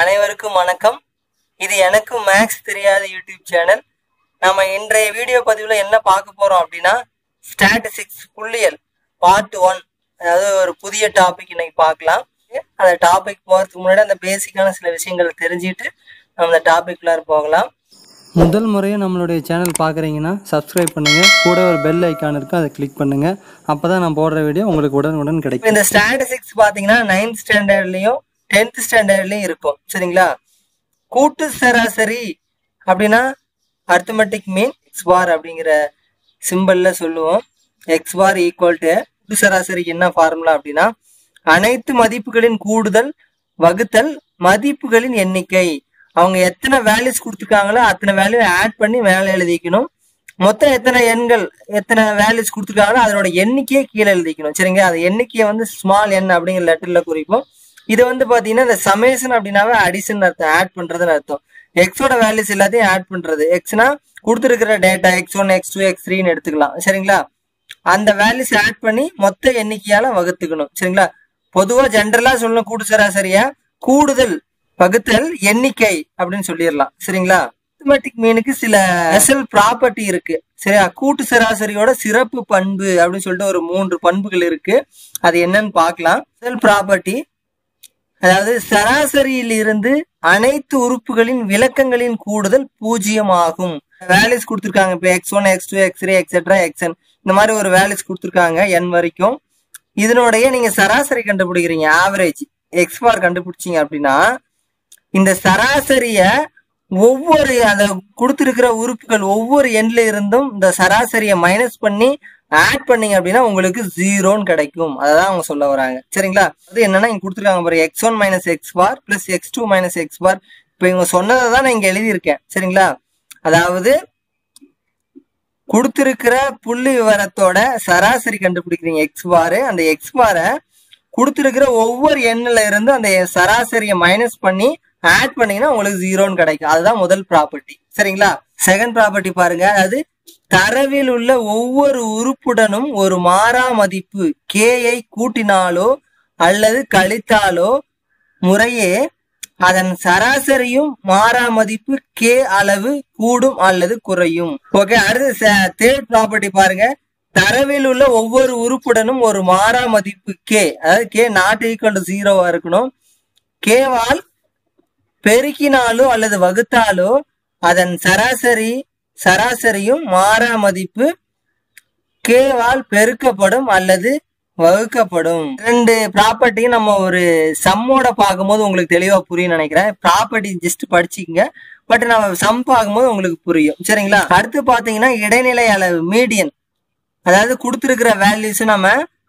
அனைவருக்கும் வணக்கம் இது எனக்கு மேக்ஸ் தெரியாத யூடியூப் சேனல் நம்ம இன்றைய வீடியோ பதிவுல என்ன பார்க்க போறோம் அப்படின்னா ஸ்டாட்டிஸ்டிக்ஸ் புள்ளியல் பார்ட் ஒன் அதாவது ஒரு புதிய டாபிக் இன்னைக்கு பார்க்கலாம் அந்த டாபிக் போறதுக்கு முன்னாடி அந்த பேசிக்கான சில விஷயங்களை தெரிஞ்சுட்டு நம்ம அந்த டாபிக்லார் போகலாம் முதல் முறையாக நம்மளுடைய சேனல் பார்க்குறீங்கன்னா சப்ஸ்கிரைப் பண்ணுங்கள் கூட ஒரு பெல் ஐக்கான் இருக்கும் அதை கிளிக் பண்ணுங்கள் அப்போ தான் நான் போடுற வீடியோ உங்களுக்கு உடனுக்குடன் இப்ப கிடைக்கும் இந்த ஸ்டாட்டிஸ்டிக்ஸ் பாத்தீங்கன்னா நைன்த் ஸ்டாண்டர்ட்லயும் டென்த் ஸ்டாண்டர்ட்லயும் இருக்கும் சரிங்களா கூட்டு சராசரி அப்படின்னா அர்த்தமெட்டிக் மீன் எக்ஸ் பார் அப்படிங்கிற சிம்பிள்ல சொல்லுவோம் எக்ஸ் பார் ஈக்குவல் டு கூட்டு சராசரிக்கு என்ன ஃபார்முலா அப்படின்னா அனைத்து மதிப்புகளின் கூடுதல் வகுத்தல் மதிப்புகளின் எண்ணிக்கை அவங்க எத்தனை வேல்யூஸ் கொடுத்துருக்காங்களோ அத்தனை வேல்யூ ஆட் பண்ணி மேலே எழுதிக்கணும் மொத்தம் எத்தனை எண்கள் எத்தனை வேல்யூஸ் கொடுத்துருக்காங்களோ அதனோட எண்ணிக்கையை கீழே எழுதிக்கணும் சரிங்களா அந்த எண்ணிக்கையை வந்து ஸ்மால் என் அப்படிங்கிற லெட்டர்ல குறிப்போம் இது வந்து பாத்தீங்கன்னா இந்த சமேஷன் அப்படின்னாவே அடிஷன் அர்த்தம் ஆட் பண்றதுன்னு அர்த்தம் எக்ஸோட வேல்யூஸ் எல்லாத்தையும் ஆட் பண்றது எக்ஸ்னா கொடுத்துருக்கிற data X one X two X த்ரீன்னு எடுத்துக்கலாம் சரிங்களா அந்த வேல்யூஸ் ஆட் பண்ணி மொத்த எண்ணிக்கையால வகுத்துக்கணும் சரிங்களா பொதுவா ஜென்ரலா சொல்லணும் கூட்டு சராசரியா கூடுதல் வகுத்தல் எண்ணிக்கை அப்படின்னு சொல்லிடலாம் சரிங்களா மேத்தமெட்டிக் மீனுக்கு சில ஸ்பெஷல் ப்ராப்பர்ட்டி இருக்கு சரியா கூட்டு சராசரியோட சிறப்பு பண்பு அப்படின்னு சொல்லிட்டு ஒரு மூன்று பண்புகள் இருக்கு அது என்னன்னு பார்க்கலாம் ஸ்பெஷல் ப்ராப்பர்ட்டி அதாவது சராசரியில் இருந்து அனைத்து உறுப்புகளின் விளக்கங்களின் கூடுதல் பூஜ்ஜியம் ஆகும் வேல்யூஸ் கொடுத்துருக்காங்க இப்போ X one X two X three etcetera X N இந்த மாதிரி ஒரு வேல்யூஸ் கொடுத்துருக்காங்க என் வரைக்கும் இதனுடைய நீங்க சராசரி கண்டுபிடிக்கிறீங்க ஆவரேஜ் எக்ஸ் பார் கண்டுபிடிச்சீங்க அப்படின்னா இந்த சராசரிய ஒவ்வொரு அந்த கொடுத்திருக்கிற உறுப்புகள் ஒவ்வொரு எண்ல இருந்தும் இந்த சராசரியை மைனஸ் பண்ணி ஆட் பண்ணீங்க அப்படின்னா உங்களுக்கு ஜீரோன்னு கிடைக்கும் அதான் அவங்க சொல்ல வராங்க சரிங்களா அது என்னன்னா இங்க கொடுத்துருக்காங்க பாரு X one minus X bar plus X two minus X bar இப்போ இவங்க சொன்னதை தான் நான் இங்க எழுதியிருக்கேன் சரிங்களா அதாவது கொடுத்திருக்கிற புள்ளி விவரத்தோட சராசரி கண்டுபிடிக்கிறீங்க எக்ஸ் பாரு அந்த எக்ஸ் பாரை கொடுத்திருக்கிற ஒவ்வொரு எண்ணில இருந்து அந்த சராசரியை மைனஸ் பண்ணி ஆட் பண்ணீங்கன்னா உங்களுக்கு ஜீரோன்னு கிடைக்கும் அதுதான் முதல் ப்ராப்பர்ட்டி சரிங்களா செகண்ட் ப்ராப்பர்ட்டி பாருங்க அதாவது தரவில் உள்ள ஒவ்வொரு உறுப்புடனும் ஒரு மாறா மதிப்பு கேயை கூட்டினாலோ அல்லது கழித்தாலோ முறையே அதன் சராசரியும் மாறா மதிப்பு கே அளவு கூடும் அல்லது குறையும் ஓகே அடுத்து தேர்ட் ப்ராப்பர்ட்டி பாருங்க தரவில் உள்ள ஒவ்வொரு உறுப்புடனும் ஒரு மாறா மதிப்பு கே அதாவது கே நாட் ஈக்குவல் டு ஜீரோவா இருக்கணும் கேவால் பெருக்கினாலோ அல்லது வகுத்தாலோ அதன் சராசரி சராசரியும் மாறா மதிப்பு கேவால் பெருக்கப்படும் அல்லது வகுக்கப்படும் ரெண்டு ப்ராப்பர்ட்டியும் நம்ம ஒரு சம்மோட பார்க்கும்போது உங்களுக்கு தெளிவா புரியும் நினைக்கிறேன் ப்ராப்பர்ட்டி ஜஸ்ட் படிச்சுக்கங்க பட் நம்ம சம் பார்க்கும்போது உங்களுக்கு புரியும் சரிங்களா அடுத்து பாத்தீங்கன்னா இடைநிலை அளவு மீடியன் அதாவது கொடுத்துருக்கிற வேல்யூஸ் நம்ம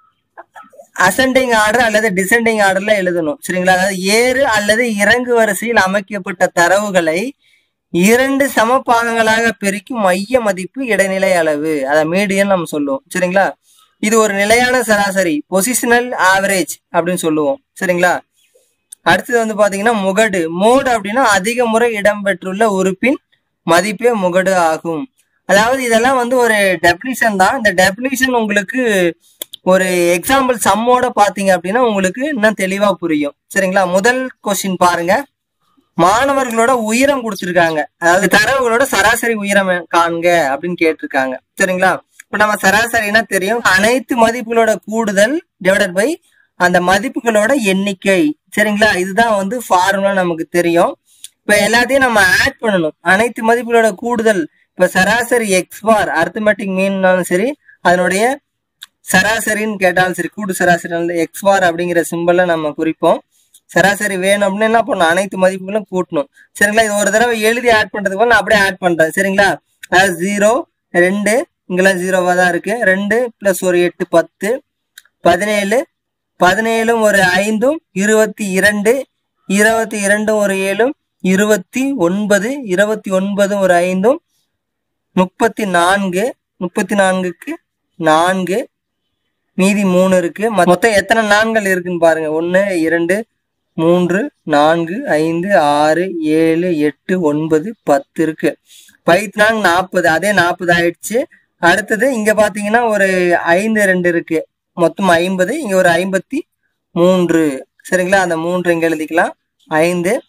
அசெண்டிங் ஆர்டர் அல்லது டிசெண்டிங் ஆர்டர்ல எழுதணும் சரிங்களா அதாவது ஏறு அல்லது இறங்கு வரிசையில் அமைக்கப்பட்ட தரவுகளை இரண்டு சம பாகங்களாக பெருக்கும் மைய மதிப்பு இடைநிலை அளவு அதை மீடியன் நம்ம சொல்லுவோம் சரிங்களா இது ஒரு நிலையான சராசரி பொசிஷனல் ஆவரேஜ் அப்படின்னு சொல்லுவோம் சரிங்களா அடுத்தது வந்து பாத்தீங்கன்னா முகடு மோடு அப்படின்னா அதிக முறை இடம்பெற்றுள்ள உறுப்பின் மதிப்பே முகடு ஆகும் அதாவது இதெல்லாம் வந்து ஒரு டெபினிஷன் தான் இந்த டெபினிஷன் உங்களுக்கு ஒரு எக்ஸாம்பிள் சம்மோட பாத்தீங்க அப்படின்னா உங்களுக்கு இன்னும் தெளிவா புரியும் சரிங்களா முதல் கொஸ்டின் பாருங்க மாணவர்களோட உயரம் கொடுத்துருக்காங்க அதாவது தரவுகளோட சராசரி உயரம் காண்க அப்படின்னு கேட்டிருக்காங்க சரிங்களா இப்ப நம்ம சராசரினா தெரியும் அனைத்து மதிப்புகளோட கூடுதல் டிவைடட் பை அந்த மதிப்புகளோட எண்ணிக்கை சரிங்களா இதுதான் வந்து ஃபார்முலா நமக்கு தெரியும் இப்ப எல்லாத்தையும் நம்ம ஆட் பண்ணணும் அனைத்து மதிப்புகளோட கூடுதல் இப்ப சராசரி எக்ஸ் பார் அர்த்தமெட்டிக் மீன்னாலும் சரி அதனுடைய சராசரின்னு கேட்டாலும் சரி கூடு சராசரி எக்ஸ் பார் அப்படிங்கிற சிம்பிள நம்ம குறிப்போம் சராசரி வேணும் அப்படின்னு என்ன பண்ணணும் அனைத்து மதிப்புகளும் கூட்டணும் சரிங்களா இது ஒரு தடவை எழுதி ஆட் பண்றதுக்கு நான் அப்படியே ஆட் பண்றேன் சரிங்களா அதாவது ஜீரோ ரெண்டு இங்கெல்லாம் ஜீரோவா தான் இருக்கு ரெண்டு பிளஸ் ஒரு எட்டு பத்து பதினேழு பதினேழும் ஒரு ஐந்தும் இருபத்தி இரண்டு இருபத்தி இரண்டும் ஒரு ஏழும் இருபத்தி ஒன்பது இருபத்தி ஒன்பதும் ஒரு ஐந்தும் முப்பத்தி நான்கு முப்பத்தி நான்குக்கு நான்கு மீதி மூணு இருக்கு மொத்தம் எத்தனை நான்கள் இருக்குன்னு பாருங்க ஒன்னு இரண்டு மூன்று நான்கு ஐந்து ஆறு ஏழு எட்டு ஒன்பது பத்து இருக்கு பைத்து நான்கு நாற்பது அதே நாற்பது ஆயிடுச்சு அடுத்தது இங்க பாத்தீங்கன்னா ஒரு ஐந்து ரெண்டு இருக்கு மொத்தம் ஐம்பது இங்க ஒரு ஐம்பத்தி மூன்று சரிங்களா அந்த மூன்று இங்க எழுதிக்கலாம் ஐந்து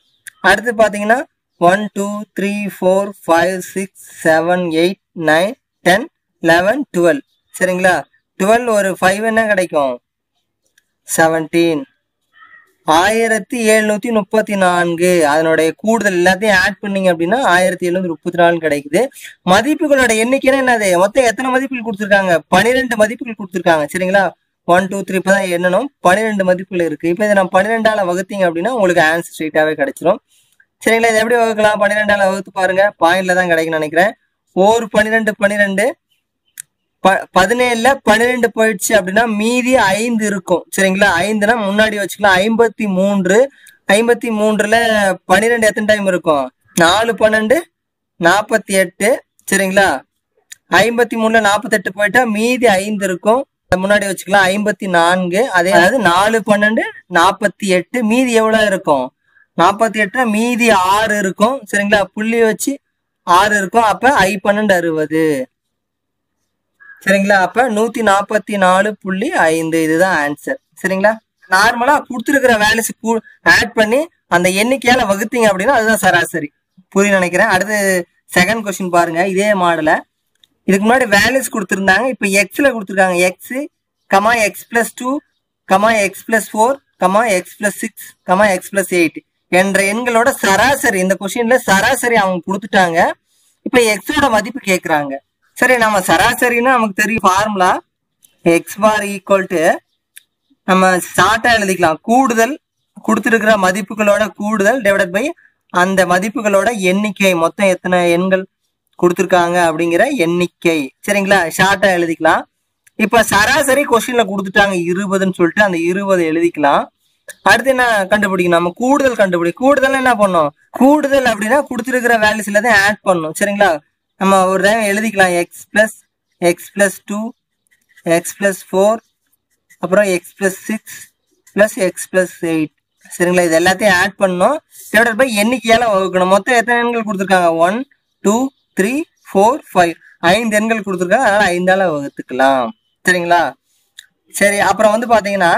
அடுத்து பாத்தீங்கன்னா one two three four five six seven eight nine ten eleven twelve சரிங்களா டுவெல் ஒரு ஃபைவ் என்ன கிடைக்கும் செவன்டீன் ஆயிரத்தி எழுநூத்தி முப்பத்தி நான்கு அதனுடைய கூடுதல் எல்லாத்தையும் ஆட் பண்ணீங்க அப்படின்னா ஆயிரத்தி எழுநூத்தி முப்பத்தி நாலு கிடைக்குது மதிப்புகளோட எண்ணிக்கைன்னா என்னது மொத்தம் எத்தனை மதிப்புகள் கொடுத்துருக்காங்க பன்னிரெண்டு மதிப்புகள் கொடுத்துருக்காங்க சரிங்களா ஒன் டூ த்ரீ இப்பதான் எண்ணணும் பன்னிரெண்டு மதிப்புகள் இருக்கு இப்போ இதை நான் பன்னிரெண்டால வகுத்தீங்க அப்படின்னா உங்களுக்கு ஆன்சர் ஸ்ட்ரெயிட்டாவே கிடைச்சிரும் சரிங்களா இதை எப்படி வகுக்கலாம் பன்னிரெண்டால வகுத்து பாருங்க பாயிண்ட்ல தான் கிடைக்கும்னு நினைக்கிறேன் ஓர் பன்னிரெண்டு பன்னிரெண்டு ப பதினேழுல பன்னிரெண்டு போயிடுச்சு அப்படின்னா மீதி ஐந்து இருக்கும் சரிங்களா ஐந்துனா முன்னாடி வச்சுக்கலாம் ஐம்பத்தி மூன்று ஐம்பத்தி மூன்றுல பன்னிரெண்டு எத்தனை டைம் இருக்கும் நாலு பன்னெண்டு நாற்பத்தி எட்டு சரிங்களா ஐம்பத்தி மூணுல நாற்பத்தெட்டு போயிட்டா மீதி ஐந்து இருக்கும் அதை முன்னாடி வச்சுக்கலாம் ஐம்பத்தி நான்கு அதே அதாவது நாலு பன்னெண்டு நாற்பத்தி எட்டு மீதி எவ்வளவு இருக்கும் நாற்பத்தி எட்டுனா மீதி ஆறு இருக்கும் சரிங்களா புள்ளி வச்சு ஆறு இருக்கும் அப்ப ஐ பன்னெண்டு அறுபது சரிங்களா அப்ப நூத்தி நாற்பத்தி நாலு புள்ளி ஐந்து இதுதான் ஆன்சர் சரிங்களா நார்மலா கொடுத்துருக்கிற வேல்யூஸ் ஆட் பண்ணி அந்த எண்ணிக்கையால வகுத்தீங்க அப்படின்னா அதுதான் சராசரி புரிய நினைக்கிறேன் அடுத்து செகண்ட் கொஸ்டின் பாருங்க இதே மாடல இதுக்கு முன்னாடி வேல்யூஸ் கொடுத்துருந்தாங்க இப்போ எக்ஸ்ல கொடுத்துருக்காங்க X comma X plus two comma X plus four comma X plus six comma X plus eight என்ற எண்களோட சராசரி இந்த கொஸ்டின்ல சராசரி அவங்க கொடுத்துட்டாங்க இப்போ எக்ஸோட மதிப்பு கேட்குறாங்க சரி நம்ம சராசரின்னா நமக்கு தெரியும் formula X bar equal to நம்ம ஷார்ட்டா எழுதிக்கலாம் கூடுதல் கொடுத்துருக்கிற மதிப்புகளோட கூடுதல் டிவைடட் பை அந்த மதிப்புகளோட எண்ணிக்கை மொத்தம் எத்தனை எண்கள் கொடுத்துருக்காங்க அப்படிங்கிற எண்ணிக்கை சரிங்களா ஷார்ட்டா எழுதிக்கலாம் இப்ப சராசரி கொஸ்டின்ல கொடுத்துட்டாங்க இருபதுன்னு சொல்லிட்டு அந்த இருபது எழுதிக்கலாம் அடுத்து என்ன கண்டுபிடிக்கணும் நம்ம கூடுதல் கண்டுபிடி கூடுதல் என்ன பண்ணோம் கூடுதல் அப்படின்னா கொடுத்துருக்கிற வேல்யூஸ் எல்லாத்தையும் ஆட் பண்ணணும் சரிங்களா நம்ம ஒரு டைம் எழுதிக்கலாம் X plus X plus two X plus four அப்புறம் X plus six plus X plus eight சரிங்களா இது எல்லாத்தையும் ஆட் பண்ணணும் டிவைடட் பை எண்ணிக்கையால வகுக்கணும் மொத்தம் எத்தனை எண்கள் கொடுத்துருக்காங்க one two three four five ஐந்து எண்கள் கொடுத்துருக்காங்க அதனால ஐந்தால வகுத்துக்கலாம் சரிங்களா சரி அப்புறம் வந்து பாத்தீங்கன்னா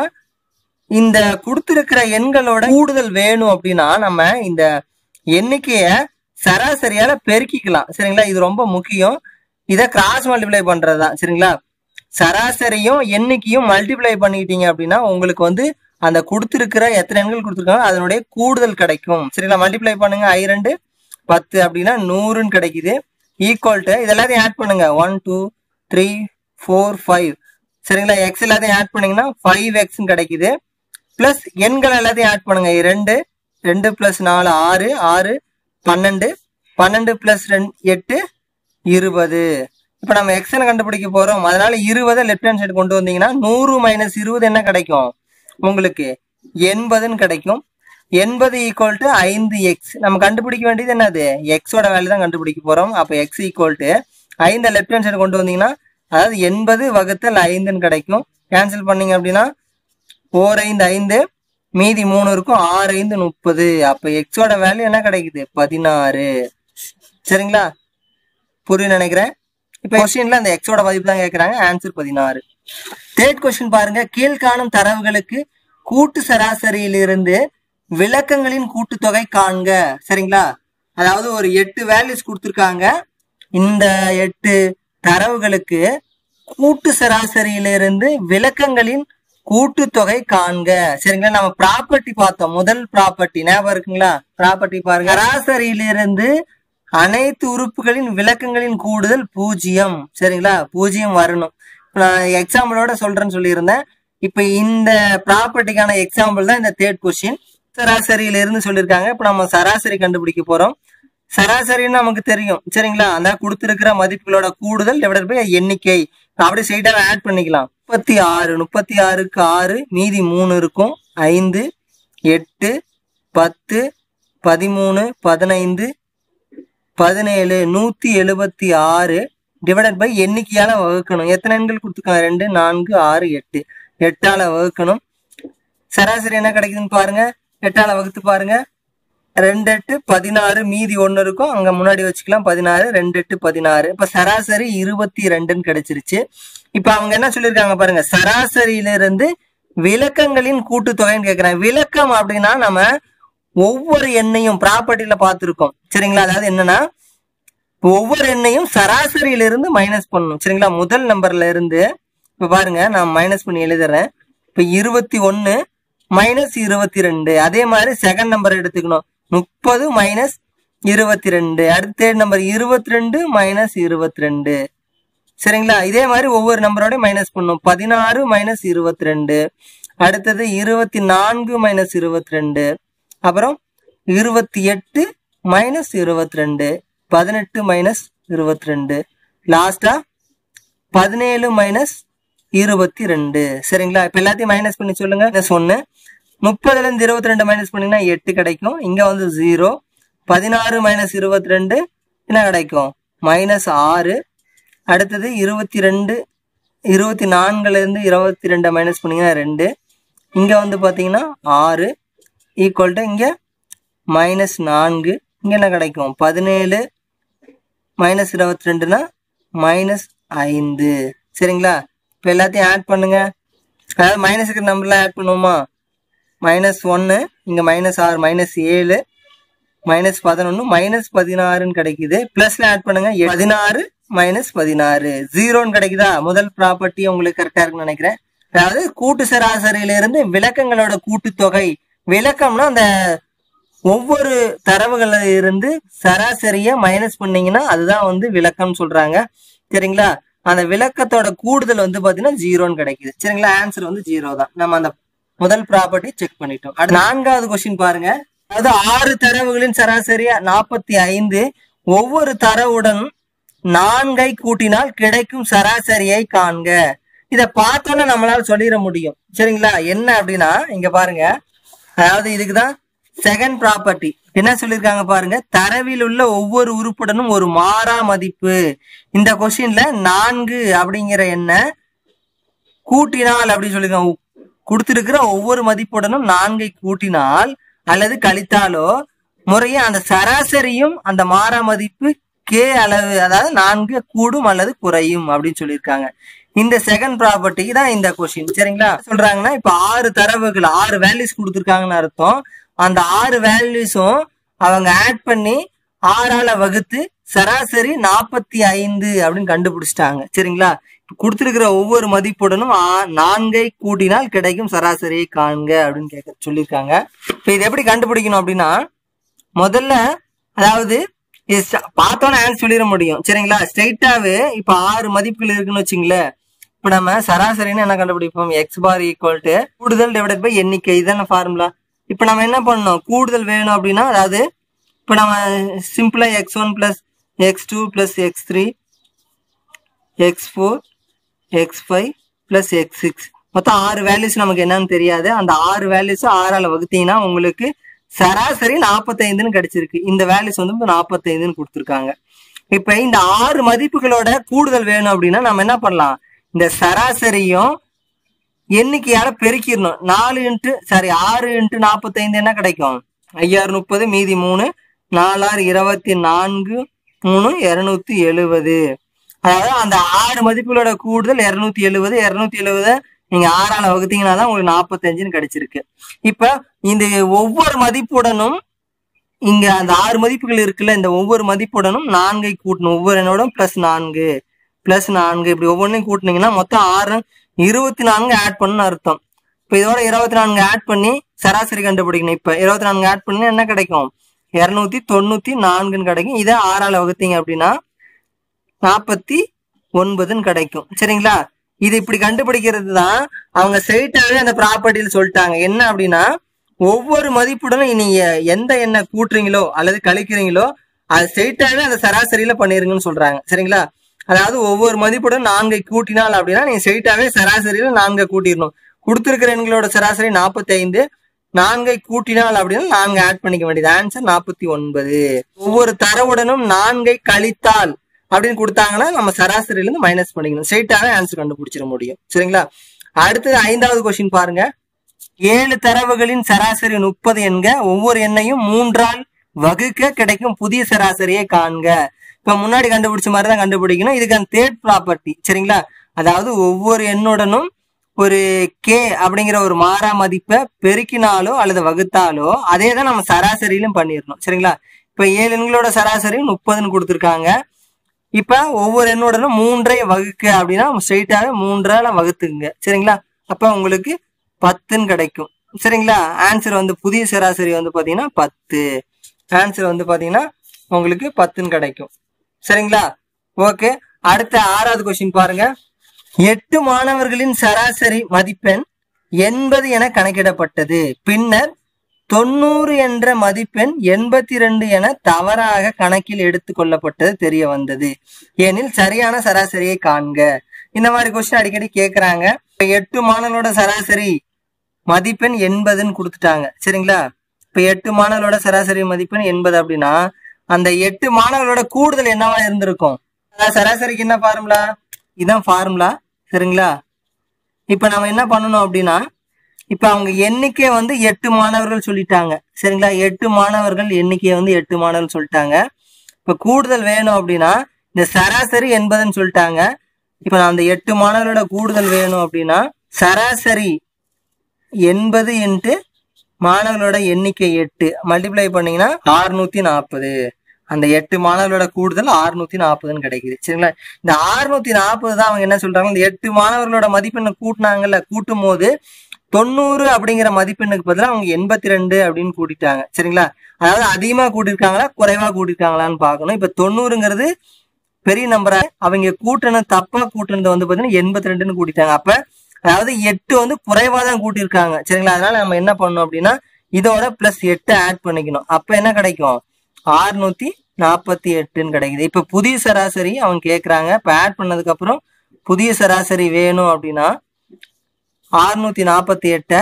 இந்த கொடுத்திருக்கிற எண்களோட கூடுதல் வேணும் அப்படின்னா நம்ம இந்த எண்ணிக்கைய சராசரியால பெருக்கிக்கலாம் சரிங்களா இது ரொம்ப முக்கியம் இதை கிராஸ் மல்டிப்ளை பண்றதுதான் சரிங்களா சராசரியும் எண்ணிக்கையும் மல்டிப்ளை பண்ணிக்கிட்டீங்க அப்படின்னா உங்களுக்கு வந்து அந்த கொடுத்திருக்கிற எத்தனை எண்கள் கொடுத்துருக்காங்க அதனுடைய கூடுதல் கிடைக்கும் சரிங்களா மல்டிப்ளை பண்ணுங்க ஐ ரெண்டு பத்து அப்படின்னா நூறுன்னு கிடைக்குது ஈக்குவல் டு இதெல்லாத்தையும் ஆட் பண்ணுங்க one two three four five சரிங்களா எக்ஸ் எல்லாத்தையும் ஆட் பண்ணீங்கன்னா ஃபைவ் எக்ஸ்ன்னு கிடைக்குது பிளஸ் எண்கள் எல்லாத்தையும் ஆட் பண்ணுங்க ரெண்டு ரெண்டு பிளஸ் நாலு ஆறு ஆறு பன்னெண்டு பன்னெண்டு பிளஸ் ரெண்டு எட்டு இருபது இப்போ நம்ம எக்ஸனை கண்டுபிடிக்க போறோம் அதனால இருபதை லெஃப்ட் ஹேண்ட் சைடு கொண்டு வந்தீங்கன்னா நூறு மைனஸ் இருபது என்ன கிடைக்கும் உங்களுக்கு எண்பதுன்னு கிடைக்கும் எண்பது ஈக்குவல் டு ஐந்து எக்ஸ் நம்ம கண்டுபிடிக்க வேண்டியது என்னது எக்ஸோட வேல்யூ தான் கண்டுபிடிக்க போறோம் அப்போ எக்ஸ் ஈக்குவல் டு ஐந்தை லெஃப்ட் ஹேண்ட் சைடு கொண்டு வந்தீங்கன்னா அதாவது எண்பது வகுத்தல் ஐந்துன்னு கிடைக்கும் கேன்சல் பண்ணீங்க அப்படின்னா ஓர் ஐந்து ஐந்து மீதி மூணு இருக்கும் ஆறு ஐந்து முப்பது அப்ப எக்ஸோட வேல்யூ என்ன கிடைக்குது பதினாறு சரிங்களா புரியும் நினைக்கிறேன் இப்ப கொஸ்டின்ல அந்த எக்ஸோட மதிப்பு தான் கேட்கறாங்க ஆன்சர் பதினாறு தேர்ட் கொஸ்டின் பாருங்க கீழ்காணும் தரவுகளுக்கு கூட்டு சராசரியிலிருந்து விளக்கங்களின் கூட்டுத்தொகை காண்க சரிங்களா அதாவது ஒரு எட்டு வேல்யூஸ் கொடுத்துருக்காங்க இந்த எட்டு தரவுகளுக்கு கூட்டு சராசரியிலிருந்து விளக்கங்களின் கூட்டுத்தொகை காண்க சரிங்களா நம்ம ப்ராப்பர்ட்டி பார்த்தோம் முதல் ப்ராப்பர்ட்டி ஞாபகம் இருக்குங்களா ப்ராப்பர்ட்டி பாருங்க சராசரியிலிருந்து அனைத்து உறுப்புகளின் விளக்கங்களின் கூடுதல் பூஜ்ஜியம் சரிங்களா பூஜ்ஜியம் வரணும் இப்ப நான் எக்ஸாம்பிளோட சொல்றேன்னு சொல்லியிருந்தேன் இப்ப இந்த ப்ராப்பர்ட்டிக்கான எக்ஸாம்பிள் தான் இந்த தேர்ட் கொஸ்டின் சராசரியில இருந்து சொல்லியிருக்காங்க இப்ப நம்ம சராசரி கண்டுபிடிக்க போறோம் சராசரின்னு நமக்கு தெரியும் சரிங்களா அந்த கொடுத்திருக்கிற மதிப்புகளோட கூடுதல் டிவைடட் பை எண்ணிக்கை அப்படியே ஸ்ட்ரைட்டாக ஆட் பண்ணிக்கலாம் முப்பத்தி ஆறு முப்பத்தி ஆறுக்கு ஆறு மீதி மூணு இருக்கும் ஐந்து எட்டு பத்து பதிமூணு பதினைந்து பதினேழு நூத்தி எழுபத்தி ஆறு டிவைடட் பை எண்ணிக்கையால வகுக்கணும் எத்தனை எண்கள் கொடுத்துருக்காங்க ரெண்டு நான்கு ஆறு எட்டு எட்டால வகுக்கணும் சராசரி என்ன கிடைக்குதுன்னு பாருங்க எட்டால வகுத்து பாருங்க ரெண்டு எட்டு பதினாறு மீதி ஒன்று இருக்கும் அங்க முன்னாடி வச்சுக்கலாம் பதினாறு ரெண்டு எட்டு பதினாறு இப்ப சராசரி இருபத்தி ரெண்டுன்னு கிடைச்சிருச்சு இப்ப அவங்க என்ன சொல்லியிருக்காங்க பாருங்க சராசரியிலிருந்து விளக்கங்களின் கூட்டுத்தொகைன்னு கேட்கிறேன் விளக்கம் அப்படின்னா நம்ம ஒவ்வொரு எண்ணையும் ப்ராப்பர்ட்டியில பார்த்துருக்கோம் சரிங்களா அதாவது என்னன்னா ஒவ்வொரு எண்ணையும் சராசரியில இருந்து மைனஸ் பண்ணணும் சரிங்களா முதல் நம்பர்ல இருந்து இப்ப பாருங்க நான் மைனஸ் பண்ணி எழுதுறேன் இப்ப இருபத்தி ஒன்னு மைனஸ் இருபத்தி ரெண்டு அதே மாதிரி செகண்ட் நம்பர் எடுத்துக்கணும் முப்பது மைனஸ் இருபத்தி ரெண்டு அடுத்த நம்பர் இருபத்தி ரெண்டு மைனஸ் இருபத்தி ரெண்டு சரிங்களா இதே மாதிரி ஒவ்வொரு நம்பரோட மைனஸ் பண்ணும் பதினாறு மைனஸ் இருபத்தி ரெண்டு அடுத்தது இருபத்தி நான்கு மைனஸ் இருபத்தி ரெண்டு அப்புறம் இருபத்தி எட்டு மைனஸ் இருபத்தி ரெண்டு பதினெட்டு மைனஸ் இருபத்தி ரெண்டு லாஸ்டா பதினேழு மைனஸ் இருபத்தி ரெண்டு சரிங்களா இப்ப எல்லாத்தையும் மைனஸ் பண்ணி சொல்லுங்க மைனஸ் ஒன்னு முப்பதுல இருந்து இருபத்தி ரெண்டு மைனஸ் பண்ணீங்கன்னா எட்டு கிடைக்கும் இங்க வந்து ஜீரோ பதினாறு மைனஸ் இருபத்தி ரெண்டு என்ன கிடைக்கும் மைனஸ் ஆறு அடுத்தது இருபத்தி ரெண்டு இருபத்தி நான்குல இருந்து இருபத்தி ரெண்டை மைனஸ் பண்ணீங்கன்னா ரெண்டு இங்க வந்து பாத்தீங்கன்னா ஆறு ஈக்குவல் டு இங்க மைனஸ் நான்கு இங்க என்ன கிடைக்கும் பதினேழு மைனஸ் இருபத்தி ரெண்டுனா மைனஸ் ஐந்து சரிங்களா இப்போ எல்லாத்தையும் ஆட் பண்ணுங்க அதாவது மைனஸ் இருக்கிற நம்பர்லாம் ஆட் பண்ணுவோமா மைனஸ் ஒன்று இங்கே மைனஸ் ஆறு மைனஸ் ஏழு மைனஸ் பதினொன்று மைனஸ் பதினாறுன்னு கிடைக்குது ப்ளஸ்ல ஆட் பண்ணுங்க எ- பதினாறு மைனஸ் பதினாறு ஜீரோன்னு கிடைக்குதா முதல் ப்ராப்பர்ட்டி உங்களுக்கு கரெக்டாக இருக்குன்னு நினைக்கிறேன் அதாவது கூட்டு சராசரியில இருந்து விளக்கங்களோட கூட்டுத்தொகை விளக்கம்னா அந்த ஒவ்வொரு தரவுகள்ல இருந்து சராசரியா மைனஸ் பண்ணீங்கன்னா அதுதான் வந்து விளக்கம் சொல்றாங்க சரிங்களா அந்த விளக்கத்தோட கூடுதல் வந்து பாத்தீங்கன்னா ஜீரோன்னு கிடைக்குது சரிங்களா ஆன்சர் வந்து ஜீரோ தான் நம்ம அந்த முதல் ப்ராப்பர்ட்டி செக் பண்ணிட்டோம் அடுத்து நான்காவது கொஸ்டின் பாருங்க அதாவது ஆறு தரவுகளின் சராசரியா நாற்பத்தி ஐந்து ஒவ்வொரு தரவுடன் நான்கை கூட்டினால் கிடைக்கும் சராசரியை காண்க இத பார்த்தோன்னே நம்மளால சொல்லிட முடியும் சரிங்களா என்ன அப்படின்னா இங்க பாருங்க அதாவது இதுக்குதான் செகண்ட் ப்ராப்பர்ட்டி என்ன சொல்லியிருக்காங்க பாருங்க தரவில் உள்ள ஒவ்வொரு உறுப்புடனும் ஒரு மாறா மதிப்பு இந்த கொஸ்டின்ல நான்கு அப்படிங்கிற எண்ணை கூட்டினால் அப்படின்னு சொல்லியிருக்காங்க கொடுத்திருக்கிற ஒவ்வொரு மதிப்புடனும் நான்கை கூட்டினால் அல்லது கழித்தாலோ முறையே அந்த சராசரியும் அந்த மாறா மதிப்பு கே அளவு அதாவது நான்கு கூடும் அல்லது குறையும் அப்படின்னு சொல்லியிருக்காங்க இந்த செகண்ட் ப்ராப்பர்ட்டிக்கு தான் இந்த கொஸ்டின் சரிங்களா சொல்றாங்கன்னா இப்ப ஆறு தரவுகள் ஆறு வேல்யூஸ் கொடுத்துருக்காங்கன்னு அர்த்தம் அந்த ஆறு வேல்யூஸும் அவங்க ஆட் பண்ணி ஆறால வகுத்து சராசரி நாற்பத்தி ஐந்து அப்படின்னு கண்டுபிடிச்சிட்டாங்க சரிங்களா இப்ப கொடுத்திருக்கிற ஒவ்வொரு மதிப்புடனும் ஆ- நான்கை கூட்டினால் கிடைக்கும் சராசரியை காண்க அப்படின்னு கேட்க சொல்லியிருக்காங்க இப்ப இது எப்படி கண்டுபிடிக்கணும் அப்படின்னா முதல்ல அதாவது இது ஸ்ட- பார்த்தோன்னே ஆன்சர் சொல்லிட முடியும் சரிங்களா ஸ்ட்ரைட்டாவே இப்ப ஆறு மதிப்புகள் இருக்குன்னு வச்சுங்களேன் இப்ப நம்ம சராசரின்னு என்ன கண்டுபிடிப்போம் எக்ஸ் பார் ஈக்குவல் டு கூடுதல் டிவைடட் பை எண்ணிக்கை இதான ஃபார்முலா இப்ப நம்ம என்ன பண்ணணும் கூடுதல் வேணும் அப்படின்னா அதாவது இப்ப நம்ம சிம்பிளா X one plus X two plus X three X four X five plus X six மொத்தம் ஆறு வேல்யூஸ் நமக்கு என்னன்னு தெரியாது அந்த ஆறு வேல்யூஸ் ஆறால வகுத்தீங்கன்னா உங்களுக்கு சராசரி நாற்பத்தைந்துன்னு கிடைச்சிருக்கு இந்த வேல்யூஸ் வந்து நாற்பத்தைந்துன்னு கொடுத்துருக்காங்க இப்ப இந்த ஆறு மதிப்புகளோட கூடுதல் வேணும் அப்படின்னா நம்ம என்ன பண்ணலாம் இந்த சராசரியும் எண்ணிக்கையால பெருக்கிடணும் நாலு இன்ட்டு சாரி ஆறு இன்ட்டு நாற்பத்தைந்து என்ன கிடைக்கும் ஐயாறு முப்பது மீதி மூணு நாலாறு இருபத்தி நான்கு மூணு இருநூத்தி எழுபது அதாவது அந்த ஆறு மதிப்புகளோட கூடுதல் இருநூத்தி எழுபது இருநூத்தி எழுபது நீங்க ஆறால வகுத்தீங்கன்னா தான் உங்களுக்கு நாற்பத்தஞ்சுன்னு கிடைச்சிருக்கு இப்ப இந்த ஒவ்வொரு மதிப்புடனும் இங்க அந்த ஆறு மதிப்புகள் இருக்குல்ல இந்த ஒவ்வொரு மதிப்புடனும் நான்கை கூட்டணும் ஒவ்வொரு எண்ணோடும் பிளஸ் நான்கு பிளஸ் நான்கு இப்படி ஒவ்வொன்றையும் கூட்டினீங்கன்னா மொத்தம் ஆறு இருபத்தி நான்கு ஆட் பண்ணணும்னு அர்த்தம் இப்ப இதோட இருபத்தி நான்கு ஆட் பண்ணி சராசரி கண்டுபிடிக்கணும் இப்ப இருபத்தி நான்கு ஆட் பண்ணி என்ன கிடைக்கும் இருநூத்தி தொண்ணூத்தி நான்குன்னு கிடைக்கும் இதை ஆறால வகுத்தீங்க அப்படின்னா நாற்பத்தி ஒன்பதுன்னு கிடைக்கும் சரிங்களா இது இப்படி கண்டுபிடிக்கிறது தான் அவங்க ஸ்ட்ரைட்டாவே அந்த ப்ராப்பர்ட்டியில சொல்லிட்டாங்க என்ன அப்படின்னா ஒவ்வொரு மதிப்புடனும் நீங்க எந்த எண்ணை கூட்டுறீங்களோ அல்லது கழிக்கிறீங்களோ அது ஸ்ட்ரைட்டாவே அந்த சராசரியில பண்ணிருங்கன்னு சொல்றாங்க சரிங்களா அதாவது ஒவ்வொரு மதிப்புடன் நான்கை கூட்டினால் அப்படின்னா நீங்க ஸ்ட்ரைட்டாவே சராசரியில நான்கை கூட்டிடணும் கொடுத்திருக்கிற எண்களோட சராசரி நாற்பத்தி ஐந்து நான்கை கூட்டினால் அப்படின்னா நான்கு ஆட் பண்ணிக்க வேண்டியது ஆன்சர் நாற்பத்தி ஒன்பது ஒவ்வொரு தரவுடனும் நான்கை கழித்தால் அப்படின்னு கொடுத்தாங்கன்னா நம்ம சராசரியில இருந்து மைனஸ் பண்ணிக்கணும் ஸ்ட்ரைட்டாவே ஆன்சர் கண்டுபிடிச்சிட முடியும் சரிங்களா அடுத்தது ஐந்தாவது கொஸ்டின் பாருங்க ஏழு தரவுகளின் சராசரி முப்பது என்க ஒவ்வொரு எண்ணையும் மூன்றால் வகுக்க கிடைக்கும் புதிய சராசரியை காண்க இப்ப முன்னாடி கண்டுபிடிச்ச மாதிரி தான் கண்டுபிடிக்கணும் இதுக்கான தேர்ட் ப்ராப்பர்ட்டி சரிங்களா அதாவது ஒவ்வொரு எண்ணுடனும் ஒரு கே அப்படிங்கிற ஒரு மாறா மதிப்பை பெருக்கினாலோ அல்லது வகுத்தாலோ அதே தான் நம்ம சராசரியிலும் பண்ணிடணும் சரிங்களா இப்ப ஏழு எண்களோட சராசரி முப்பதுன்னு கொடுத்துருக்காங்க இப்ப ஒவ்வொரு எண்ணோட மூன்றை வகுக்க அப்படின்னா ஸ்ட்ரெயிட்டாவே மூன்றால வகுத்துக்குங்க சரிங்களா அப்ப உங்களுக்கு பத்துன்னு கிடைக்கும் சரிங்களா ஆன்சர் வந்து புதிய சராசரி வந்து பாத்தீங்கன்னா பத்து ஆன்சர் வந்து பாத்தீங்கன்னா உங்களுக்கு பத்துன்னு கிடைக்கும் சரிங்களா ஓகே அடுத்த ஆறாவது கொஸ்டின் பாருங்க எட்டு மாணவர்களின் சராசரி மதிப்பெண் எண்பது என கணக்கிடப்பட்டது பின்னர் தொண்ணூறு என்ற மதிப்பெண் எண்பத்தி ரெண்டு என தவறாக கணக்கில் எடுத்துக் கொள்ளப்பட்டது தெரிய வந்தது எனில் சரியான சராசரியை காண்க இந்த மாதிரி கொஸ்டின் அடிக்கடி கேக்குறாங்க இப்ப எட்டு மாணவர்களோட சராசரி மதிப்பெண் எண்பதுன்னு கொடுத்துட்டாங்க சரிங்களா இப்ப எட்டு மாணவர்களோட சராசரி மதிப்பெண் எண்பது அப்படின்னா அந்த எட்டு மாணவர்களோட கூடுதல் என்னவா இருந்திருக்கும் அதாவது சராசரிக்கு என்ன ஃபார்முலா இதான் ஃபார்முலா சரிங்களா இப்ப நம்ம என்ன பண்ணணும் அப்படின்னா இப்ப அவங்க எண்ணிக்கை வந்து எட்டு மாணவர்கள் சொல்லிட்டாங்க சரிங்களா எட்டு மாணவர்கள் எண்ணிக்கை வந்து எட்டு மாணவர்கள் சொல்லிட்டாங்க இப்ப கூடுதல் வேணும் அப்படின்னா இந்த சராசரி எண்பதுன்னு சொல்லிட்டாங்க இப்ப நான் அந்த எட்டு மாணவர்களோட கூடுதல் வேணும் அப்படின்னா சராசரி எண்பது இன்ட்டு மாணவர்களோட எண்ணிக்கை எட்டு மல்டிப்ளை பண்ணீங்கன்னா ஆறுநூத்தி நாற்பது அந்த எட்டு மாணவர்களோட கூடுதல் ஆறுநூத்தி நாற்பதுன்னு கிடைக்குது சரிங்களா இந்த ஆறுநூத்தி நாற்பது தான் அவங்க என்ன சொல்றாங்க இந்த எட்டு மாணவர்களோட மதிப்பெண்ணை கூட்டினாங்கல்ல கூட்டும் போது தொண்ணூறு அப்படிங்கிற மதிப்பெண்ணுக்கு பதிலாக அவங்க எண்பத்தி ரெண்டு அப்படின்னு கூட்டிட்டாங்க சரிங்களா அதாவது அதிகமா கூட்டிருக்காங்களா குறைவா கூட்டிருக்காங்களான்னு பார்க்கணும் இப்ப தொண்ணூறுங்கிறது பெரிய நம்பரா அவங்க கூட்டினது தப்பா கூட்டினது வந்து பாத்தீங்கன்னா எண்பத்தி ரெண்டுன்னு கூட்டிட்டாங்க அப்ப அதாவது எட்டு வந்து குறைவா தான் கூட்டியிருக்காங்க சரிங்களா அதனால நம்ம என்ன பண்ணணும் அப்படின்னா இதோட பிளஸ் எட்டு ஆட் பண்ணிக்கணும் அப்ப என்ன கிடைக்கும் ஆறுநூத்தி நாற்பத்தி எட்டுன்னு கிடைக்குது இப்ப புதிய சராசரி அவங்க கேக்குறாங்க இப்ப ஆட் பண்ணதுக்கு அப்புறம் புதிய சராசரி வேணும் அப்படின்னா ஆறுநூத்தி நாற்பத்தி எட்டை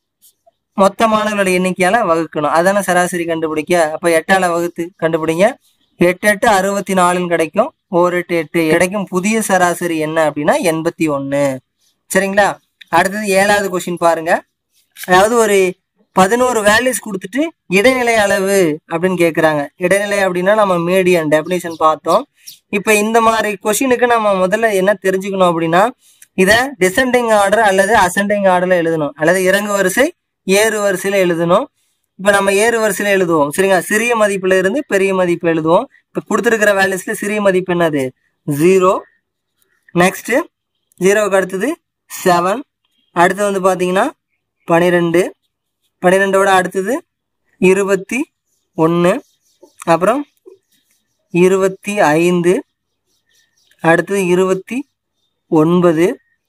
மொத்த மாணவர்களோட எண்ணிக்கையால வகுக்கணும் அதானே சராசரி கண்டுபிடிக்க அப்ப எட்டால வகுத்து கண்டுபிடிங்க எட்டு எட்டு அறுபத்தி நாலுன்னு கிடைக்கும் ஒரு எட்டு எட்டு கிடைக்கும் புதிய சராசரி என்ன அப்படின்னா எண்பத்தி ஒன்னு சரிங்களா அடுத்தது ஏழாவது கொஸ்டின் பாருங்க அதாவது ஒரு பதினோரு வேல்யூஸ் கொடுத்துட்டு இடைநிலை அளவு அப்படின்னு கேக்குறாங்க இடைநிலை அப்படின்னா நம்ம மீடியன் டெபினிஷன் பார்த்தோம் இப்ப இந்த மாதிரி கொஸ்டினுக்கு நம்ம முதல்ல என்ன தெரிஞ்சுக்கணும் அப்படின்னா இத டிசெண்டிங் ஆர்டர் அல்லது அசெண்டிங் ஆர்டர்ல எழுதணும் அல்லது இறங்கு வரிசை ஏறு வரிசையில எழுதணும் இப்ப நம்ம ஏறு வரிசையில எழுதுவோம் சரிங்களா சிறிய மதிப்புல இருந்து பெரிய மதிப்பு எழுதுவோம் இப்ப கொடுத்துருக்கிற வேல்யூஸ்ல சிறிய மதிப்பு என்னது ஜீரோ நெக்ஸ்ட் ஜீரோவுக்கு அடுத்தது செவன் அடுத்து வந்து பாத்தீங்கன்னா பனிரெண்டு பன்னிரெண்டோட அடுத்தது இருபத்தி ஒன்று அப்புறம் இருபத்தி ஐந்து அடுத்தது இருபத்தி ஒன்பது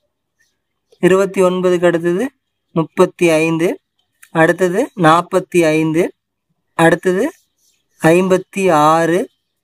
இருபத்தி ஒன்பதுக்கு அடுத்தது முப்பத்தி ஐந்து அடுத்தது நாற்பத்தி ஐந்து அடுத்தது ஐம்பத்தி ஆறு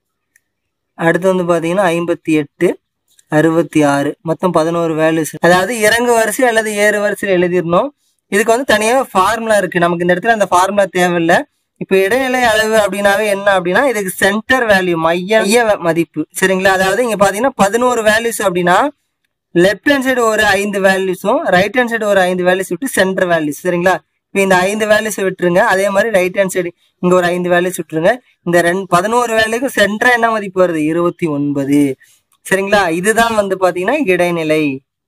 அடுத்து வந்து பார்த்தீங்கன்னா ஐம்பத்தி எட்டு அறுபத்தி ஆறு மொத்தம் பதினோரு வேல்யூஸ் அதாவது இறங்கு வரிசை அல்லது ஏறு வரிசையில் எழுதிடணும் இதுக்கு வந்து தனியாக ஃபார்முலா இருக்கு நமக்கு இந்த இடத்துல அந்த ஃபார்முலா தேவையில்லை இப்போ இடைநிலை அளவு அப்படின்னாவே என்ன அப்படின்னா இதுக்கு சென்டர் வேல்யூ மைய மைய மதிப்பு சரிங்களா அதாவது இங்க பாத்தீங்கன்னா பதினோரு வேல்யூஸ் அப்படின்னா லெஃப்ட் ஹேண்ட் சைடு ஒரு ஐந்து வேல்யூஸும் ரைட் ஹேண்ட் சைடு ஒரு ஐந்து வேல்யூஸ் விட்டு சென்டர் வேல்யூஸ் சரிங்களா இப்போ இந்த ஐந்து வேல்யூஸ் விட்டுருங்க அதே மாதிரி ரைட் ஹேண்ட் சைடு இங்க ஒரு ஐந்து வேல்யூஸ் விட்டுருங்க இந்த ரெண்டு பதினோரு வேல்யூக்கு சென்டரா என்ன மதிப்பு வருது இருபத்தி ஒன்பது சரிங்களா இதுதான் வந்து பாத்தீங்கன்னா இடைநிலை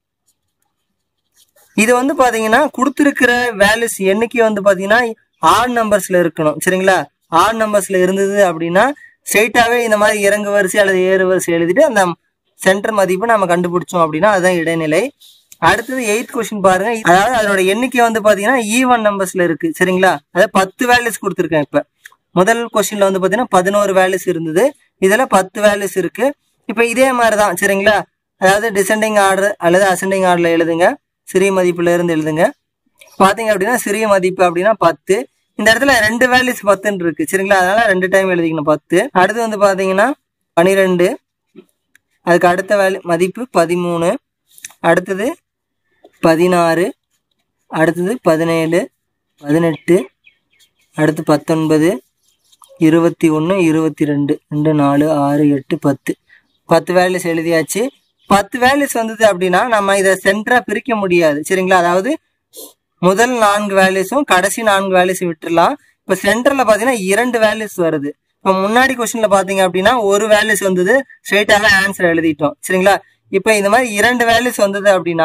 இது வந்து பாத்தீங்கன்னா கொடுத்துருக்கிற வேல்யூஸ் எண்ணிக்கை வந்து பாத்தீங்கன்னா ஆட் நம்பர்ஸ்ல இருக்கணும் சரிங்களா ஆட் நம்பர்ஸ்ல இருந்தது அப்படின்னா ஸ்ட்ரெயிட்டாவே இந்த மாதிரி இறங்கு வரிசை அல்லது ஏறு வரிசை எழுதிட்டு அந்த சென்டர் மதிப்பு நம்ம கண்டுபிடிச்சோம் அப்படின்னா அதுதான் இடைநிலை அடுத்தது எயித் கொஸ்டின் பாருங்க அதாவது அதோட எண்ணிக்கை வந்து பாத்தீங்கன்னா ஈவன் நம்பர்ஸ்ல இருக்கு சரிங்களா அதாவது பத்து வேல்யூஸ் கொடுத்துருக்கேன் இப்ப முதல் கொஸ்டின்ல வந்து பாத்தீங்கன்னா பதினோரு வேல்யூஸ் இருந்தது இதுல பத்து வேல்யூஸ் இருக்கு இப்ப இதே மாதிரி தான் சரிங்களா அதாவது டிசெண்டிங் ஆர்டர் அல்லது அசெண்டிங் ஆர்டர்ல எழுதுங்க சிறிய மதிப்புல இருந்து எழுதுங்க பாத்தீங்க அப்படின்னா சிறிய மதிப்பு அப்படின்னா பத்து இந்த இடத்துல ரெண்டு வேல்யூஸ் பத்துன்னு இருக்கு சரிங்களா அதனால ரெண்டு டைம் எழுதிக்கணும் பத்து அடுத்து வந்து பாத்தீங்கன்னா பனிரெண்டு அதுக்கு அடுத்த வேல்யூ மதிப்பு பதிமூணு அடுத்தது பதினாறு அடுத்தது பதினேழு பதினெட்டு அடுத்து பத்தொன்பது இருபத்தி ஒன்று இருபத்தி ரெண்டு ரெண்டு நாலு ஆறு எட்டு பத்து பத்து வேல்யூஸ் எழுதியாச்சு பத்து வேல்யூஸ் வந்தது அப்படின்னா நம்ம இதை சென்டரா பிரிக்க முடியாது சரிங்களா அதாவது முதல் நான்கு வேல்யூஸும் கடைசி நான்கு வேல்யூஸும் விட்டுறலாம் இப்போ சென்டர்ல பார்த்தீங்கன்னா இரண்டு வேல்யூஸ் வருது இப்போ முன்னாடி கொஸ்டின்ல பார்த்தீங்க அப்படின்னா ஒரு வேல்யூஸ் வந்தது ஸ்ட்ரெயிட்டாக ஆன்சர் எழுதிட்டோம் சரிங்களா இப்போ இந்த மாதிரி இரண்டு வேல்யூஸ் வந்தது அப்படின்னா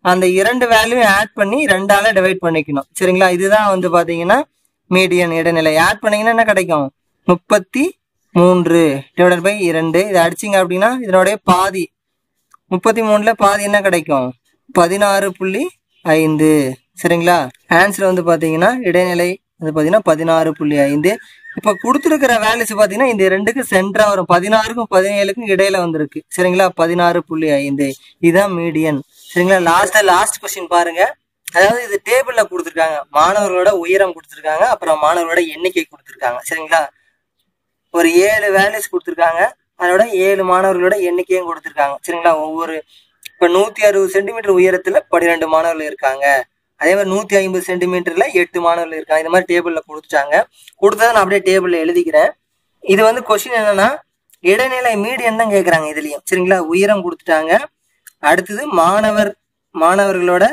அந்த இரண்டு வேல்யூ ஆட் பண்ணி ரெண்டால டிவைட் பண்ணிக்கணும் சரிங்களா இதுதான் வந்து பாத்தீங்கன்னா மீடியன் இடைநிலை ஆட் பண்ணீங்கன்னா என்ன கிடைக்கும் முப்பத்தி மூன்று டிவைடட் பை இரண்டு இதை அடிச்சிங்க அப்படின்னா இதனுடைய பாதி முப்பத்தி மூணுல பாதி என்ன கிடைக்கும் பதினாறு புள்ளி ஐந்து சரிங்களா ஆன்சர் வந்து பாத்தீங்கன்னா இடைநிலை வந்து பாத்தீங்கன்னா பதினாறு புள்ளி ஐந்து இப்ப கொடுத்துருக்கிற வேல்யூஸ் பாத்தீங்கன்னா இந்த ரெண்டுக்கு சென்டரா வரும் பதினாறுக்கும் பதினேழுக்கும் இடையில வந்திருக்கு சரிங்களா பதினாறு புள்ளி ஐந்து இதுதான் மீடியன் சரிங்களா லாஸ்ட் லாஸ்ட் கொஸ்டின் பாருங்க அதாவது இது டேபிள்ல கொடுத்துருக்காங்க மாணவர்களோட உயரம் கொடுத்துருக்காங்க அப்புறம் மாணவர்களோட எண்ணிக்கை கொடுத்துருக்காங்க சரிங்களா ஒரு ஏழு வேல்யூஸ் கொடுத்துருக்காங்க அதோட ஏழு மாணவர்களோட எண்ணிக்கையும் கொடுத்துருக்காங்க சரிங்களா ஒவ்வொரு இப்ப நூத்தி அறுபது சென்டிமீட்டர் உயரத்துல பன்னிரெண்டு மாணவர்கள் இருக்காங்க அதே மாதிரி நூத்தி ஐம்பது சென்டிமீட்டர்ல எட்டு மாணவர்கள் இருக்காங்க இந்த மாதிரி டேபிள்ல கொடுத்துட்டாங்க கொடுத்ததை நான் அப்படியே டேபிள்ல எழுதிக்கிறேன் இது வந்து கொஸ்டின் என்னன்னா இடைநிலை மீடியன் தான் கேக்குறாங்க இதுலயும் சரிங்களா உயரம் கொடுத்துட்டாங்க அடுத்தது மாணவர் மாணவர்களோட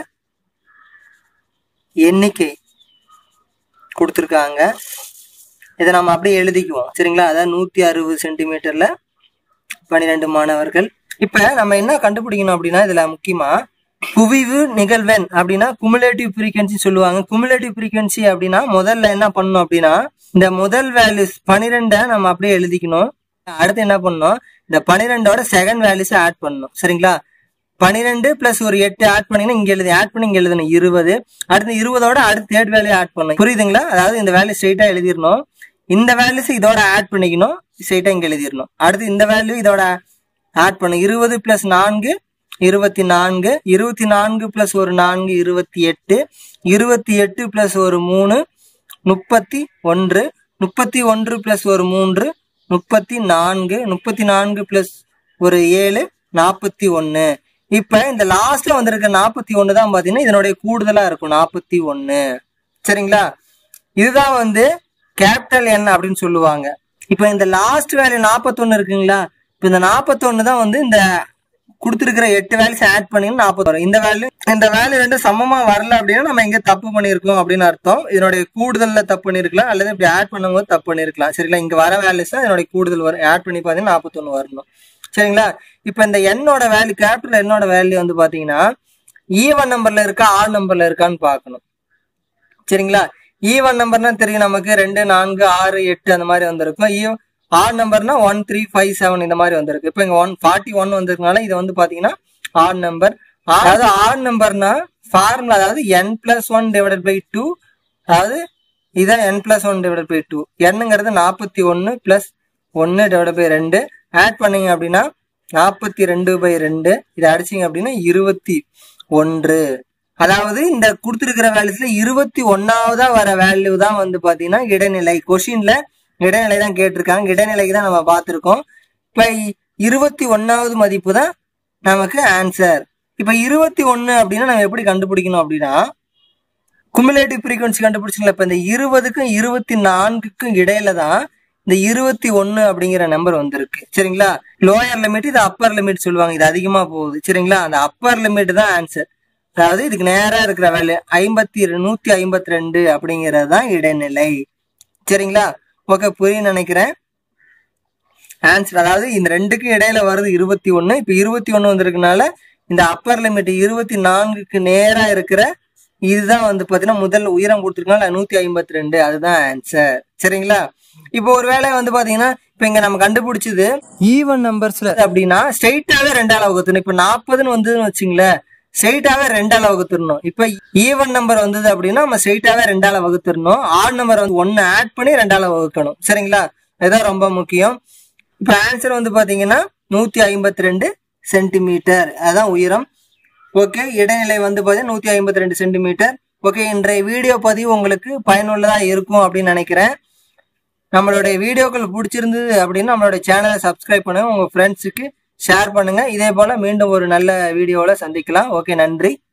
எண்ணிக்கை கொடுத்துருக்காங்க இதை நம்ம அப்படியே எழுதிக்குவோம் சரிங்களா அதாவது நூத்தி அறுபது சென்டிமீட்டர்ல பன்னிரெண்டு மாணவர்கள் இப்ப நம்ம என்ன கண்டுபிடிக்கணும் அப்படின்னா இதுல முக்கியமா குவிவு நிகழ்வெண் அப்படின்னா குமுலேட்டிவ் ஃப்ரீக்வன்சி சொல்லுவாங்க குமுலேட்டிவ் ஃப்ரீக்வன்சி அப்படின்னா முதல்ல என்ன பண்ணணும் அப்படின்னா இந்த முதல் வேல்யூஸ் பன்னிரெண்டை நம்ம அப்படியே எழுதிக்கணும் அடுத்து என்ன பண்ணணும் இந்த பன்னிரெண்டோட செகண்ட் வேல்யூஸ் ஆட் பண்ணணும் சரிங்களா பன்னிரெண்டு பிளஸ் ஒரு எட்டு ஆட் பண்ணீங்கன்னா இங்க எழுதி ஆட் பண்ணி இங்க எழுதணும் இருபது அடுத்து இருபதோட அடுத்து தேர்ட் வேல்யூ ஆட் பண்ணணும் புரியுதுங்களா அதாவது இந்த வேல்யூ ஸ்ட்ரைட்டா எழுதிடணும் இந்த வேல்யூஸ் இதோட ஆட் பண்ணிக்கணும் ஸ்ட்ரைட்டா இங்க எழுதிடணும் அடுத்து இந்த வேல்யூ இதோட ஆட் பண்ணும் இருபது பிளஸ் நான்கு இருபத்தி நான்கு இருபத்தி நான்கு பிளஸ் ஒரு நான்கு இருபத்தி எட்டு இருபத்தி எட்டு பிளஸ் ஒரு மூணு முப்பத்தி ஒன்று முப்பத்தி ஒன்று பிளஸ் ஒரு மூன்று முப்பத்தி நான்கு முப்பத்தி நான்கு பிளஸ் ஒரு ஏழு நாற்பத்தி ஒன்று இப்ப இந்த லாஸ்ட்ல வந்திருக்க நாற்பத்தி ஒன்று தான் பாத்தீங்கன்னா இதனுடைய கூடுதலா இருக்கும் நாற்பத்தி ஒன்று சரிங்களா இதுதான் வந்து கேபிட்டல் என் அப்படின்னு சொல்லுவாங்க இப்ப இந்த லாஸ்ட் வேல்யூ நாற்பத்தொன்னு இருக்குங்களா இப்ப இந்த நாற்பத்தொன்னு தான் வந்து இந்த கொடுத்துருக்கிற எட்டு வேல்யூஸ் ஆட் பண்ணீங்கன்னா நாற்பது வரும் இந்த வேல்யூ இந்த வேல்யூ ரெண்டும் சமமா வரல அப்படின்னா நம்ம எங்க தப்பு பண்ணியிருக்கோம் அப்படின்னு அர்த்தம் இதனுடைய கூடுதல்ல தப்பு பண்ணிருக்கலாம் அல்லது இப்படி ஆட் பண்ணும்போது தப்பு பண்ணிருக்கலாம் சரிங்களா இங்க வர வேல்யூஸ் தான் இதனுடைய கூடுதல் வரும் ஆட் பண்ணி பார்த்தீங்கன்னா நாற்பத்தொன்னு வரணும் சரிங்களா இப்ப இந்த எண்ணோட வேல்யூ கேபிட்டல் எண்ணோட வேல்யூ வந்து பாத்தீங்கன்னா ஈவன் நம்பர்ல இருக்கா ஆட் நம்பர்ல இருக்கான்னு பார்க்கணும் சரிங்களா ஈவன் நம்பர்னா தெரியும் நமக்கு ரெண்டு நான்கு ஆறு எட்டு அந்த மாதிரி வந்திருக்கும் ஈவ் ஆட் நம்பர்னா ஒன் த்ரீ ஃபைவ் செவன் இந்த மாதிரி வந்திருக்கு இப்போ இங்க ஒன் ஃபார்ட்டி ஒன் வந்திருக்கனால இது வந்து பாத்தீங்கன்னா ஆட் நம்பர் அதாவது ஆட் நம்பர்னா ஃபார்முலா அதாவது N plus one divided by two அதாவது இதான் N plus one divided by two என்னங்கிறது நாற்பத்தி ஒன்று பிளஸ் ஒன்று டிவைட் பை ரெண்டு ஆட் பண்ணீங்க அப்படின்னா நாற்பத்தி ரெண்டு பை ரெண்டு இதை அடிச்சீங்க அப்படின்னா இருபத்தி ஒன்று அதாவது இந்த கொடுத்துருக்கிற வேல்யூஸ்ல இருபத்தி ஒன்னாவதா வர வேல்யூ தான் வந்து பாத்தீங்கன்னா இடைநிலை கொஷின்ல இடைநிலை தான் கேட்டிருக்காங்க இடைநிலைக்கு தான் நம்ம பார்த்திருக்கோம் இப்ப இருபத்தி ஒன்னாவது மதிப்பு தான் நமக்கு ஆன்சர் இப்ப இருபத்தி ஒன்னு அப்படின்னா நம்ம எப்படி கண்டுபிடிக்கணும் அப்படின்னா குமுலேட்டிவ் ஃப்ரீக்வன்சி கண்டுபிடிச்சிங்களா இப்ப இந்த இருபதுக்கும் இருபத்தி நான்குக்கும் இடையில தான் இந்த இருபத்தி ஒன்னு அப்படிங்கிற நம்பர் வந்திருக்கு சரிங்களா லோயர் லிமிட் இது அப்பர் லிமிட் சொல்லுவாங்க இது அதிகமா போகுது சரிங்களா அந்த அப்பர் லிமிட் தான் ஆன்சர் அதாவது இதுக்கு நேரா இருக்கிற வேல்யூ ஐம்பத்தி நூத்தி ஐம்பத்தி ரெண்டு அப்படிங்கிறது தான் இடைநிலை சரிங்களா ஓகே புரியும் நினைக்கிறேன் ஆன்சர் அதாவது இந்த ரெண்டுக்கும் இடையில வருது இருபத்தி ஒன்னு இப்ப இருபத்தி ஒன்னு வந்திருக்கனால இந்த அப்பர் லிமிட் இருபத்தி நான்குக்கு நேரா இருக்கிற இதுதான் வந்து பாத்தீங்கன்னா முதல் உயரம் கொடுத்துருக்கனால நூத்தி ஐம்பத்தி ரெண்டு அதுதான் ஆன்சர் சரிங்களா இப்போ ஒருவேளை வந்து பாத்தீங்கன்னா இப்ப இங்க நம்ம கண்டுபிடிச்சது ஈவன் நம்பர்ஸ்ல அப்படின்னா ஸ்ட்ரைட்டாவே ரெண்டால வகுத்தணும் இப்ப நாற்பதுன்னு வந்ததுன்னு வச்சுங்களேன் ஸ்ட்ரைட்டாவே ரெண்டால வகுத்துடணும் இப்ப ஈவன் நம்பர் வந்தது அப்படின்னா நம்ம ஸ்ட்ரைட்டாவே ரெண்டால வகுத்துடணும் ஆட் நம்பர் வந்து ஒன்னு ஆட் பண்ணி ரெண்டால வகுக்கணும் சரிங்களா இதுதான் ரொம்ப முக்கியம் இப்ப ஆன்சர் வந்து பாத்தீங்கன்னா நூத்தி ஐம்பத்தி ரெண்டு சென்டிமீட்டர் அதான் உயரம் ஓகே இடைநிலை வந்து பாத்தீங்கன்னா நூத்தி ஐம்பத்தி ரெண்டு சென்டிமீட்டர் ஓகே இன்றைய வீடியோ பதிவு உங்களுக்கு பயனுள்ளதா இருக்கும் அப்படின்னு நினைக்கிறேன் நம்மளுடைய வீடியோக்கள் பிடிச்சிருந்தது அப்படின்னு நம்மளுடைய சேனலை சப்ஸ்கிரைப் பண்ணுங்க உங்க ஃப்ரெண்ட்ஸுக்கு ஷேர் பண்ணுங்க இதே போல மீண்டும் ஒரு நல்ல வீடியோவில் சந்திக்கலாம் ஓகே நன்றி